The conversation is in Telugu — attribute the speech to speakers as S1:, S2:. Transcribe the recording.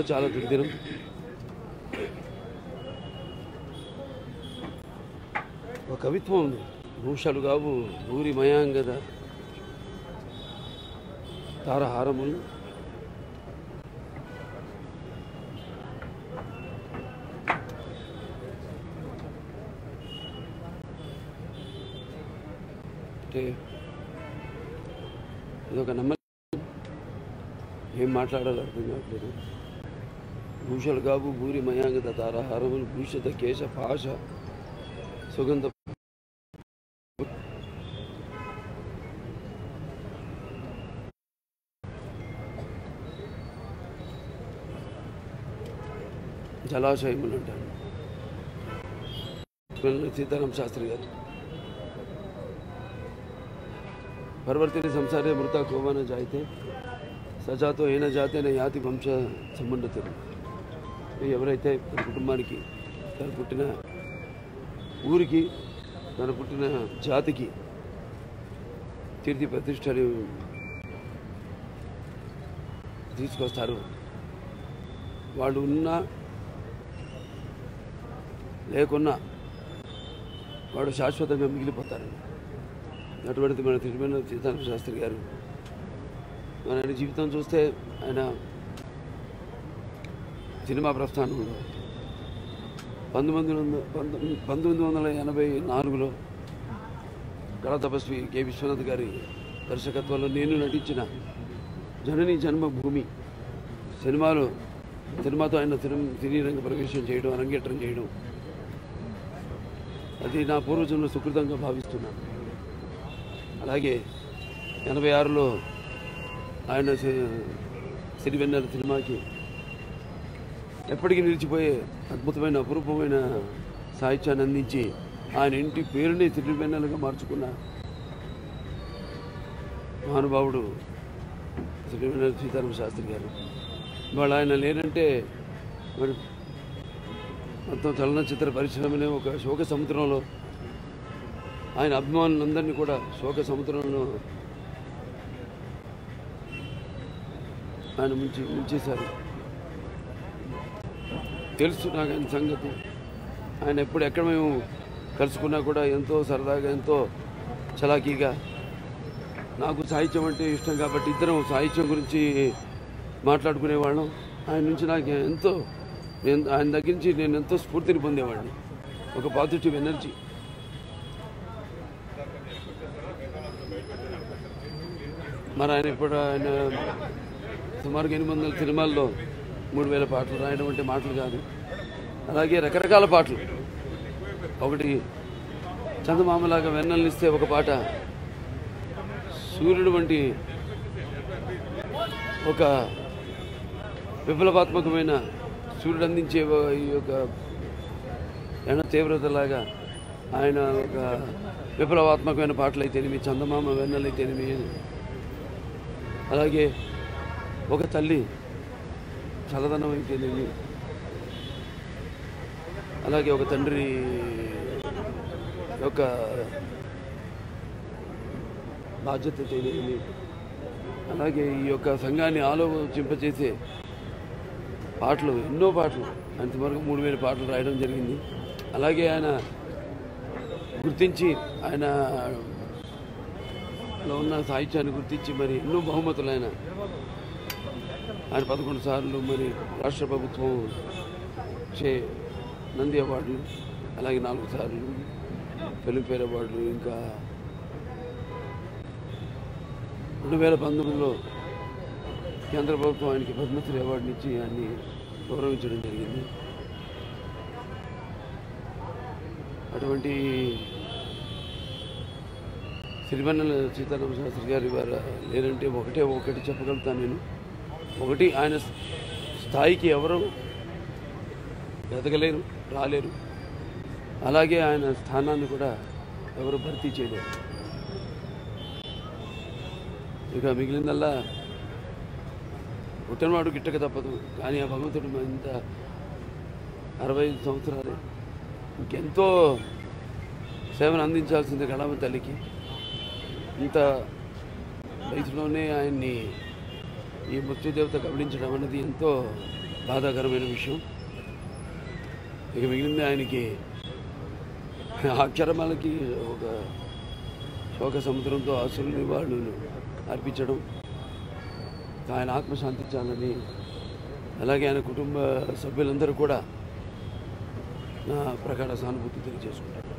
S1: కూడా చాలా దుర్దినం ఒక కవిత్వం ఉంది భూషాలు కావు భూరి మయాంగద తారహారములు అంటే ఇదొక నమ్మ ఏం మాట్లాడాలో అర్థం కావట్లేదు భూషలు కావు భూరి మయాంగద తారహారములు భూషిత కేశ పాశ సుగంధ జలాశయములు అంటారు పిల్లలు సీతారాం శాస్త్రి గారు పరివర్తిని సంసారే మృత కోవన జాయితే సజాతో అయిన జాతైన యాతి వంశ సంబంధితులు ఎవరైతే తన కుటుంబానికి తన పుట్టిన ఊరికి తన పుట్టిన జాతికి కీర్తి ప్రతిష్టలు తీసుకొస్తారు వాళ్ళు ఉన్నా లేకున్నా వాడు శాశ్వతంగా మిగిలిపోతారు అటువంటిది మన తిరుమల సీతారామ శాస్త్రి గారు మన ఆయన జీవితం చూస్తే ఆయన సినిమా ప్రస్థానంలో పంతొమ్మిది వందల పంతొమ్మిది పంతొమ్మిది వందల ఎనభై నాలుగులో కళా తపస్వి కె విశ్వనాథ్ గారి దర్శకత్వంలో నేను నటించిన జనని జన్మభూమి సినిమాలో సినిమాతో ఆయన సినిమా సినీ రంగ ప్రవేశం చేయడం అరంగేట్రం చేయడం అది నా పూర్వజన్మ సుకృతంగా భావిస్తున్నాను అలాగే ఎనభై ఆరులో ఆయన సి- సిరివెన్నెల సినిమాకి ఎప్పటికీ నిలిచిపోయే అద్భుతమైన అపురూపమైన సాహిత్యాన్ని అందించి ఆయన ఇంటి పేరుని సిరివెన్నెలగా మార్చుకున్న మహానుభావుడు సిరివెన్నెల సీతారామ శాస్త్రి గారు ఇవాళ ఆయన లేనంటే మరి మొత్తం చలనచిత్ర పరిశ్రమనే ఒక శోక సముద్రంలో ఆయన అభిమానులందరినీ కూడా శోక సముద్రంలో ఆయన ముంచి ముంచేశారు తెలుసు నాకు ఆయన సంగతి ఆయన ఎప్పుడు ఎక్కడ మేము కలుసుకున్నా కూడా ఎంతో సరదాగా ఎంతో చలాకీగా నాకు సాహిత్యం అంటే ఇష్టం కాబట్టి ఇద్దరం సాహిత్యం గురించి మాట్లాడుకునేవాళ్ళం ఆయన నుంచి నాకు ఎంతో నేను ఆయన దగ్గర నుంచి నేను ఎంతో స్ఫూర్తిని పొందేవాడిని ఒక పాజిటివ్ ఎనర్జీ మరి ఆయన ఇప్పుడు ఆయన సుమారుగా ఎనిమిది వందల సినిమాల్లో మూడు వేల పాటలు రాయడం అంటే మాటలు కాదు అలాగే రకరకాల పాటలు ఒకటి చందమామలాగా వెన్నెలనిస్తే ఒక పాట సూర్యుడు వంటి ఒక విప్లవాత్మకమైన సూర్యుడు అందించే ఓ- ఈ యొక్క ఎండ తీవ్రతలాగా ఆయన ఒక విప్లవాత్మకమైన పాటలు అయితేనేమి చందమామ వెన్నెలు అయితేనేమి అలాగే ఒక తల్లి చల్లదనం అయితేనేమి అలాగే ఒక తండ్రి యొక్క బాధ్యత అయితేనేమి అలాగే ఈ యొక్క సంఘాన్ని ఆలోచింపచేసే పాటలు ఎన్నో పాటలు అంతవరకు మూడు వేల పాటలు రాయడం జరిగింది అలాగే ఆయన గుర్తించి ఆయన లో ఉన్న సాహిత్యాన్ని గుర్తించి మరి ఎన్నో బహుమతులు ఆయన ఆయన పదకొండు సార్లు మరి రాష్ట్ర ప్రభుత్వం చే నంది అవార్డులు అలాగే నాలుగు సార్లు ఫిలింఫేర్ అవార్డులు ఇంకా రెండు వేల పంతొమ్మిదిలో కేంద్ర ప్రభుత్వం ఆయనకి పద్మశ్రీ అవార్డుని ఇచ్చి ఆయన్ని గౌరవించడం జరిగింది అటువంటి సిరివన్నెల సీతారామ శాస్త్రి గారి వారు లేరంటే ఒకటే ఒకటి చెప్పగలుగుతాను నేను ఒకటి ఆయన స్థాయికి ఎవరు ఎదగలేరు రాలేరు అలాగే ఆయన స్థానాన్ని కూడా ఎవరు భర్తీ చేయలేరు ఇక మిగిలిందల్లా పుట్టినవాడు గిట్టక తప్పదు కానీ ఆ భగవంతుడు మన ఇంత అరవై ఐదు సంవత్సరాలు ఇంకెంతో సేవను అందించాల్సింది కళామ తల్లికి ఇంత వయసులోనే ఆయన్ని ఈ మృత్యుదేవత కబళించడం అనేది ఎంతో బాధాకరమైన విషయం ఇక మిగిలింది ఆయనకి అక్షరమాలకి ఒక శోక సముద్రంతో అసురుని వాళ్ళు అర్పించడం ఆయన ఆత్మ శాంతించాలని అలాగే ఆయన కుటుంబ సభ్యులందరూ కూడా నా ప్రకార సానుభూతి తెలియజేసుకుంటారు